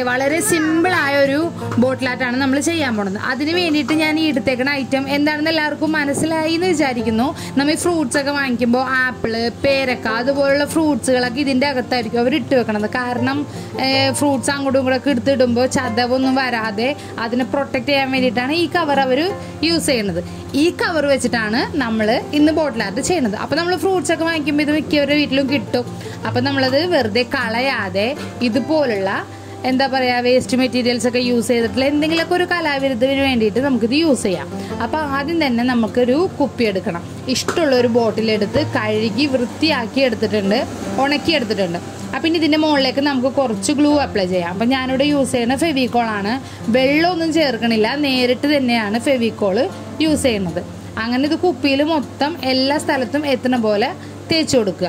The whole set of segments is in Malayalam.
വളരെ സിമ്പിൾ ആയ ഒരു ബോട്ടിലായിട്ടാണ് നമ്മൾ ചെയ്യാൻ പോണത് അതിന് വേണ്ടിയിട്ട് ഞാൻ ഈ എടുത്തേക്കുന്ന ഐറ്റം എന്താണെന്ന് എല്ലാവർക്കും മനസ്സിലായി എന്ന് വിചാരിക്കുന്നു നമ്മൾ ഈ ഫ്രൂട്ട്സ് ഒക്കെ വാങ്ങിക്കുമ്പോൾ ആപ്പിള് പേരക്ക അതുപോലുള്ള ഫ്രൂട്ട്സുകളൊക്കെ ഇതിൻ്റെ അകത്തായിരിക്കും അവർ ഇട്ട് വെക്കണത് കാരണം ഫ്രൂട്ട്സ് അങ്ങോട്ടും ഇങ്ങോട്ടൊക്കെ എടുത്തിടുമ്പോൾ ചതവൊന്നും വരാതെ അതിനെ പ്രൊട്ടക്ട് ചെയ്യാൻ വേണ്ടിയിട്ടാണ് ഈ കവർ അവർ യൂസ് ചെയ്യുന്നത് ഈ കവർ വെച്ചിട്ടാണ് നമ്മൾ ഇന്ന് ബോട്ടിലാർട്ട് ചെയ്യുന്നത് അപ്പോൾ നമ്മൾ ഫ്രൂട്ട്സ് ഒക്കെ വാങ്ങിക്കുമ്പോൾ ഇത് മിക്കവരുടെ വീട്ടിലും കിട്ടും അപ്പം നമ്മളത് വെറുതെ കളയാതെ ഇതുപോലുള്ള എന്താ പറയുക വേസ്റ്റ് മെറ്റീരിയൽസ് ഒക്കെ യൂസ് ചെയ്തിട്ടുള്ള എന്തെങ്കിലുമൊക്കെ ഒരു കലാവിരുദ്ധത്തിന് വേണ്ടിയിട്ട് നമുക്കിത് യൂസ് ചെയ്യാം അപ്പോൾ ആദ്യം തന്നെ നമുക്കൊരു കുപ്പി എടുക്കണം ഇഷ്ടമുള്ള ഒരു ബോട്ടിലെടുത്ത് കഴുകി വൃത്തിയാക്കി എടുത്തിട്ടുണ്ട് ഉണക്കി എടുത്തിട്ടുണ്ട് അപ്പം ഇനി ഇതിൻ്റെ മുകളിലേക്ക് നമുക്ക് കുറച്ച് ഗ്ലൂ അപ്ലൈ ചെയ്യാം അപ്പം ഞാനിവിടെ യൂസ് ചെയ്യുന്ന ഫെവിക്കോളാണ് വെള്ളമൊന്നും ചേർക്കണില്ല നേരിട്ട് തന്നെയാണ് ഫെവിക്കോള് യൂസ് ചെയ്യുന്നത് അങ്ങനെ ഇത് കുപ്പിയിൽ മൊത്തം എല്ലാ സ്ഥലത്തും എത്തുന്ന പോലെ തേച്ച് കൊടുക്കുക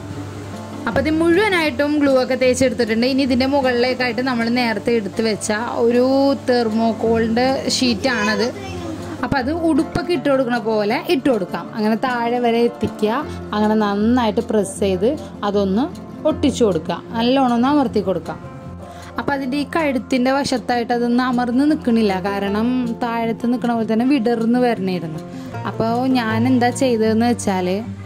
അപ്പോൾ ഇത് മുഴുവനായിട്ടും ഗ്ലൂ ഒക്കെ തേച്ചെടുത്തിട്ടുണ്ട് ഇനി ഇതിൻ്റെ മുകളിലേക്കായിട്ട് നമ്മൾ നേരത്തെ എടുത്ത് വെച്ച ഒരു തെർമോക്കോളിൻ്റെ ഷീറ്റാണത് അപ്പം അത് ഉടുപ്പൊക്കെ ഇട്ട് കൊടുക്കണ പോലെ ഇട്ട് കൊടുക്കാം അങ്ങനെ താഴെ വരെ എത്തിക്കുക അങ്ങനെ നന്നായിട്ട് പ്രസ് ചെയ്ത് അതൊന്ന് ഒട്ടിച്ചു കൊടുക്കുക നല്ലോണം ഒന്ന് അമർത്തി കൊടുക്കാം അപ്പം അതിൻ്റെ ഈ കഴുത്തിൻ്റെ വശത്തായിട്ട് അതൊന്നും അമർന്ന് നിൽക്കണില്ല കാരണം താഴത്ത് നിൽക്കണ പോലെ തന്നെ വിടർന്ന് വരണമായിരുന്നു അപ്പോൾ ഞാൻ എന്താ ചെയ്തതെന്ന് വെച്ചാൽ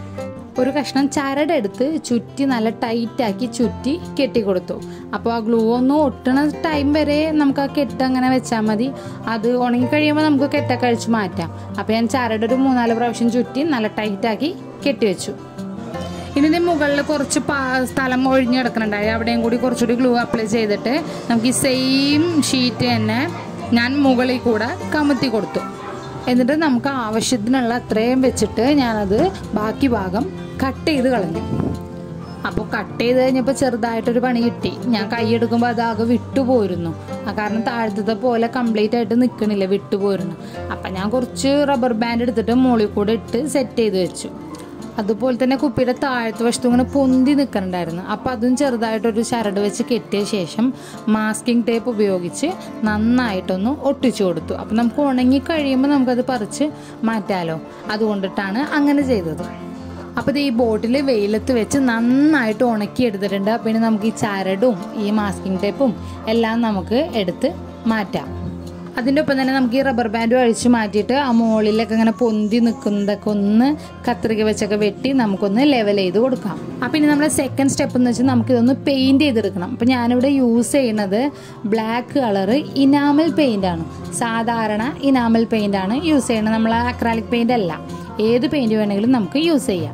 ഒരു കഷ്ണം ചരടെടുത്ത് ചുറ്റി നല്ല ടൈറ്റാക്കി ചുറ്റി കെട്ടിക്കൊടുത്തു അപ്പോൾ ആ ഗ്ലൂ ഒന്ന് ഒട്ടണ ടൈം വരെ നമുക്ക് ആ കെട്ട് അങ്ങനെ വെച്ചാൽ മതി അത് ഉണങ്ങി കഴിയുമ്പോൾ നമുക്ക് കെട്ടൊക്കെ അഴിച്ച് മാറ്റാം അപ്പോൾ ഞാൻ ചരട് ഒരു മൂന്നാല് പ്രാവശ്യം ചുറ്റി നല്ല ടൈറ്റാക്കി കെട്ടിവെച്ചു ഇതിൻ്റെ മുകളിൽ കുറച്ച് പാ സ്ഥലം ഒഴിഞ്ഞ് കിടക്കുന്നുണ്ടായി അവിടെയും കൂടി കുറച്ചുകൂടി ഗ്ലൂ അപ്ലൈ ചെയ്തിട്ട് നമുക്ക് ഈ സെയിം ഷീറ്റ് തന്നെ ഞാൻ മുകളിൽ കൂടെ കമത്തി കൊടുത്തു എന്നിട്ട് നമുക്ക് ആവശ്യത്തിനുള്ള അത്രയും വെച്ചിട്ട് ഞാനത് ബാക്കി ഭാഗം കട്ട് ചെയ്ത് കളഞ്ഞു അപ്പോൾ കട്ട് ചെയ്ത് കഴിഞ്ഞപ്പോൾ ചെറുതായിട്ടൊരു പണി കിട്ടി ഞാൻ കൈ എടുക്കുമ്പോൾ അതാകെ വിട്ടുപോയിരുന്നു ആ കാരണം താഴത്തെ പോലെ കംപ്ലീറ്റ് ആയിട്ട് നിൽക്കണില്ല വിട്ടുപോയിരുന്നു അപ്പം ഞാൻ കുറച്ച് റബ്ബർ ബാൻഡ് എടുത്തിട്ട് മുകളിൽ കൂടെ ഇട്ട് സെറ്റ് ചെയ്ത് വെച്ചു അതുപോലെ തന്നെ കുപ്പിയുടെ താഴത്തെ വശത്തും ഇങ്ങനെ പൊന്തി നിൽക്കണ്ടായിരുന്നു അപ്പോൾ അതും ചെറുതായിട്ടൊരു ചരട് വെച്ച് കെട്ടിയ ശേഷം മാസ്കിംഗ് ടേപ്പ് ഉപയോഗിച്ച് നന്നായിട്ടൊന്ന് ഒട്ടിച്ചു കൊടുത്തു അപ്പോൾ നമുക്ക് ഉണങ്ങി കഴിയുമ്പോൾ നമുക്കത് പറിച്ച് മാറ്റാലോ അതുകൊണ്ടിട്ടാണ് അങ്ങനെ ചെയ്തത് അപ്പോൾ ഇത് ഈ ബോട്ടിൽ വെയിലത്ത് വെച്ച് നന്നായിട്ട് ഉണക്കി എടുത്തിട്ടുണ്ട് അപ്പോൾ ഇനി നമുക്ക് ഈ ചരടും ഈ മാസ്കിംഗ് ടേപ്പും എല്ലാം നമുക്ക് എടുത്ത് മാറ്റാം അതിൻ്റെ ഒപ്പം തന്നെ നമുക്ക് ഈ റബ്ബർ ബാൻഡ് അഴിച്ച് മാറ്റിയിട്ട് ആ മുകളിലൊക്കെ ഇങ്ങനെ പൊന്തി നിൽക്കുന്നതൊക്കെ ഒന്ന് കത്രിക വെച്ചൊക്കെ വെട്ടി നമുക്കൊന്ന് ലെവൽ ചെയ്ത് കൊടുക്കാം അപ്പം ഇനി നമ്മുടെ സെക്കൻഡ് സ്റ്റെപ്പ് എന്ന് വെച്ചാൽ നമുക്കിതൊന്ന് പെയിൻറ് ചെയ്തെടുക്കണം അപ്പം ഞാനിവിടെ യൂസ് ചെയ്യുന്നത് ബ്ലാക്ക് കളറ് ഇനാമൽ പെയിൻ്റ് ആണ് സാധാരണ ഇനാമൽ പെയിൻ്റ് ആണ് യൂസ് ചെയ്യുന്നത് നമ്മൾ അക്രാലിക് പെയിൻ്റ് അല്ല ഏത് പെയിൻറ് വേണമെങ്കിലും നമുക്ക് യൂസ് ചെയ്യാം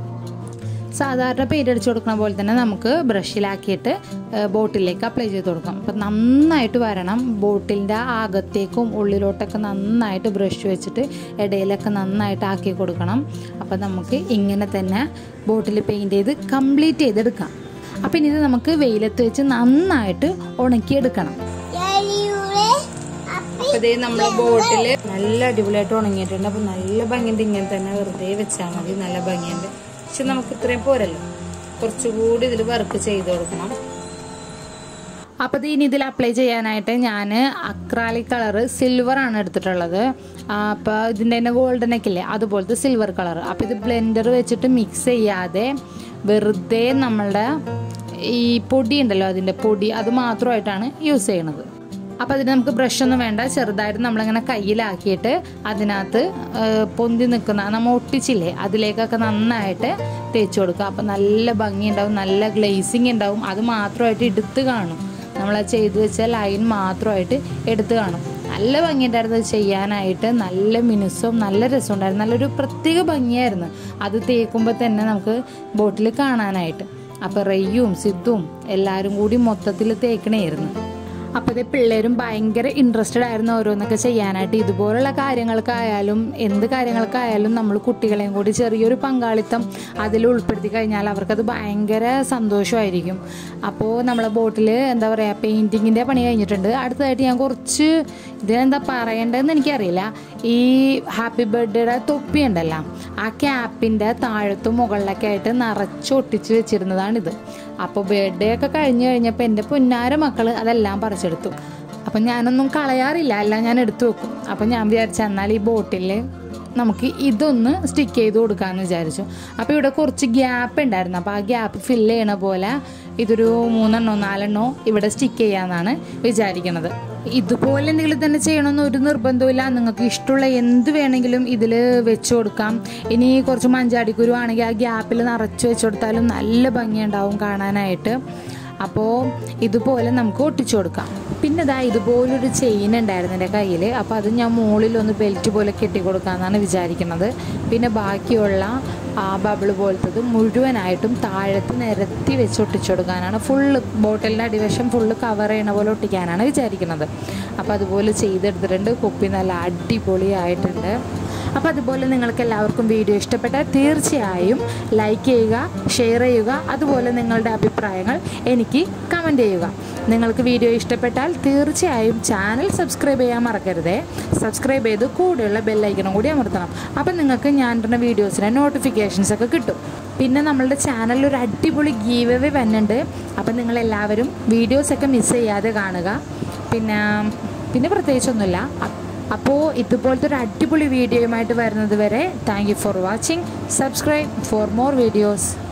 സാധാരണ പെയിൻ്റ് അടിച്ചു കൊടുക്കുന്ന പോലെ തന്നെ നമുക്ക് ബ്രഷിലാക്കിയിട്ട് ബോട്ടിലേക്ക് അപ്ലൈ ചെയ്ത് കൊടുക്കാം അപ്പം നന്നായിട്ട് വരണം ബോട്ടിലിൻ്റെ അകത്തേക്കും ഉള്ളിലോട്ടൊക്കെ നന്നായിട്ട് ബ്രഷ് വെച്ചിട്ട് ഇടയിലൊക്കെ നന്നായിട്ട് ആക്കി കൊടുക്കണം അപ്പം നമുക്ക് ഇങ്ങനെ തന്നെ ബോട്ടിൽ പെയിൻറ് ചെയ്ത് കംപ്ലീറ്റ് ചെയ്തെടുക്കാം അപ്പം ഇനി ഇത് നമുക്ക് വെയിലത്ത് വെച്ച് നന്നായിട്ട് ഉണക്കിയെടുക്കണം അപ്പോൾ ഇതേ നമ്മുടെ ബോട്ടിൽ നല്ല അടിപൊളിയായിട്ട് ഉണങ്ങിയിട്ടുണ്ട് അപ്പോൾ നല്ല ഭംഗിയുണ്ട് ഇങ്ങനെ തന്നെ വെറുതെ വെച്ചാൽ മതി നല്ല ഭംഗിയുണ്ട് പക്ഷെ നമുക്ക് ഇത്രയും പോരല്ലോ കുറച്ചുകൂടി ഇതിൽ വർക്ക് ചെയ്ത് കൊടുക്കണം അപ്പോൾ ഇത് ഇനി ഇതിൽ അപ്ലൈ ചെയ്യാനായിട്ട് ഞാൻ അക്രാലിക് കളറ് സിൽവർ ആണ് എടുത്തിട്ടുള്ളത് അപ്പോൾ ഇതിൻ്റെ തന്നെ ഗോൾഡൻ ഒക്കെ ഇല്ലേ അതുപോലത്തെ സിൽവർ കളർ അപ്പോൾ ഇത് ബ്ലെൻഡർ വെച്ചിട്ട് മിക്സ് ചെയ്യാതെ വെറുതെ നമ്മളുടെ ഈ പൊടി ഉണ്ടല്ലോ അതിൻ്റെ പൊടി അത് മാത്രമായിട്ടാണ് യൂസ് ചെയ്യണത് അപ്പോൾ അതിന് നമുക്ക് ബ്രഷ് ഒന്നും വേണ്ട ചെറുതായിട്ട് നമ്മളിങ്ങനെ കയ്യിലാക്കിയിട്ട് അതിനകത്ത് പൊന്തി നിൽക്കുന്ന നമ്മൾ ഒട്ടിച്ചില്ലേ അതിലേക്കൊക്കെ നന്നായിട്ട് തേച്ച് കൊടുക്കുക അപ്പോൾ നല്ല ഭംഗി ഉണ്ടാവും നല്ല ഗ്ലേസിങ് ഉണ്ടാവും അത് മാത്രമായിട്ട് എടുത്ത് കാണും നമ്മൾ ആ ചെയ്തു വെച്ച ലൈൻ മാത്രമായിട്ട് എടുത്ത് കാണും നല്ല ഭംഗിയുണ്ടായിരുന്നു അത് ചെയ്യാനായിട്ട് നല്ല മിനുസും നല്ല രസമുണ്ടായിരുന്നു നല്ലൊരു പ്രത്യേക ഭംഗിയായിരുന്നു അത് തേക്കുമ്പോൾ തന്നെ നമുക്ക് ബോട്ടിൽ കാണാനായിട്ട് അപ്പോൾ റെയ്യും സിദ്ധും എല്ലാവരും കൂടി മൊത്തത്തിൽ തേക്കണമായിരുന്നു അപ്പോൾ ഇത് പിള്ളേരും ഭയങ്കര ഇൻട്രസ്റ്റഡ് ആയിരുന്നു ഓരോന്നൊക്കെ ചെയ്യാനായിട്ട് ഇതുപോലുള്ള കാര്യങ്ങൾക്കായാലും എന്ത് കാര്യങ്ങൾക്കായാലും നമ്മൾ കുട്ടികളെയും കൂടി ചെറിയൊരു പങ്കാളിത്തം അതിൽ ഉൾപ്പെടുത്തി കഴിഞ്ഞാൽ അവർക്കത് ഭയങ്കര സന്തോഷമായിരിക്കും അപ്പോൾ നമ്മളെ ബോട്ടിൽ എന്താ പറയുക പെയിൻറ്റിങ്ങിൻ്റെ പണി കഴിഞ്ഞിട്ടുണ്ട് അടുത്തതായിട്ട് ഞാൻ കുറച്ച് ഇതിനെന്താ പറയേണ്ടതെന്ന് എനിക്കറിയില്ല ഈ ഹാപ്പി ബർത്ത്ഡേയുടെ തൊപ്പി ഉണ്ടല്ലോ ആ ക്യാപ്പിൻ്റെ താഴത്തും മുകളിലൊക്കെ ആയിട്ട് നിറച്ച് ഒട്ടിച്ച് വെച്ചിരുന്നതാണിത് അപ്പോൾ ബർത്ത്ഡേ ഒക്കെ കഴിഞ്ഞ് കഴിഞ്ഞപ്പോൾ എൻ്റെ പൊന്നാര മക്കൾ അതെല്ലാം പറിച്ചെടുത്തു അപ്പം ഞാനൊന്നും കളയാറില്ല എല്ലാം ഞാൻ എടുത്തു വെക്കും അപ്പം ഞാൻ വിചാരിച്ച എന്നാൽ ഈ ബോട്ടിൽ നമുക്ക് ഇതൊന്ന് സ്റ്റിക്ക് ചെയ്ത് കൊടുക്കാമെന്ന് വിചാരിച്ചു അപ്പോൾ ഇവിടെ കുറച്ച് ഗ്യാപ്പ് ഉണ്ടായിരുന്നു അപ്പോൾ ആ ഗ്യാപ്പ് ഫില്ല് ചെയ്യണ പോലെ ഇതൊരു മൂന്നെണ്ണോ നാലെണ്ണോ ഇവിടെ സ്റ്റിക്ക് ചെയ്യാമെന്നാണ് വിചാരിക്കുന്നത് ഇതുപോലെ എന്തെങ്കിലും തന്നെ ചെയ്യണമെന്ന് ഒരു നിർബന്ധമില്ല നിങ്ങൾക്ക് ഇഷ്ടമുള്ള എന്ത് വേണമെങ്കിലും ഇതിൽ വെച്ച് കൊടുക്കാം ഇനി കുറച്ച് മഞ്ചാടിക്കുരു ആണെങ്കിൽ ആ ഗ്യാപ്പിൽ നിറച്ച് വെച്ച് കൊടുത്താലും നല്ല ഭംഗിയുണ്ടാവും കാണാനായിട്ട് അപ്പോൾ ഇതുപോലെ നമുക്ക് ഒട്ടിച്ചു കൊടുക്കാം പിന്നെ ഇതാ ഇതുപോലൊരു ചെയിൻ ഉണ്ടായിരുന്നു എൻ്റെ കയ്യിൽ അപ്പോൾ അത് ഞാൻ മുകളിലൊന്ന് ബെൽറ്റ് പോലെ കെട്ടി കൊടുക്കാമെന്നാണ് വിചാരിക്കുന്നത് പിന്നെ ബാക്കിയുള്ള ആ ബബിള് പോലത്തത് മുഴുവനായിട്ടും താഴത്ത് നിരത്തി വെച്ച് ഒട്ടിച്ചു കൊടുക്കാനാണ് ഫുള്ള് ബോട്ടിലിൻ്റെ അടിവശം ഫുള്ള് കവർ ചെയ്യണ പോലെ ഒട്ടിക്കാനാണ് വിചാരിക്കുന്നത് അപ്പോൾ അതുപോലെ ചെയ്തെടുത്തിട്ടുണ്ട് കുപ്പി നല്ല അടിപൊളിയായിട്ടുണ്ട് അപ്പോൾ അതുപോലെ നിങ്ങൾക്ക് എല്ലാവർക്കും വീഡിയോ ഇഷ്ടപ്പെട്ടാൽ തീർച്ചയായും ലൈക്ക് ചെയ്യുക ഷെയർ ചെയ്യുക അതുപോലെ നിങ്ങളുടെ അഭിപ്രായങ്ങൾ എനിക്ക് കമൻറ്റ് ചെയ്യുക നിങ്ങൾക്ക് വീഡിയോ ഇഷ്ടപ്പെട്ടാൽ തീർച്ചയായും ചാനൽ സബ്സ്ക്രൈബ് ചെയ്യാൻ മറക്കരുതേ സബ്സ്ക്രൈബ് ചെയ്ത് കൂടെയുള്ള ബെല്ലൈക്കണും കൂടി അമർത്തണം അപ്പം നിങ്ങൾക്ക് ഞാൻ ഇടുന്ന വീഡിയോസിൻ്റെ നോട്ടിഫിക്കേഷൻസ് ഒക്കെ കിട്ടും പിന്നെ നമ്മളുടെ ചാനലിൽ ഒരു അടിപൊളി ഗീവ് അവേ വരുന്നുണ്ട് അപ്പം നിങ്ങളെല്ലാവരും വീഡിയോസൊക്കെ മിസ് ചെയ്യാതെ കാണുക പിന്നെ പിന്നെ പ്രത്യേകിച്ചൊന്നുമില്ല അപ്പോൾ ഇതുപോലത്തെ ഒരു അടിപൊളി വീഡിയോയുമായിട്ട് വരുന്നത് വരെ thank you for watching subscribe for more videos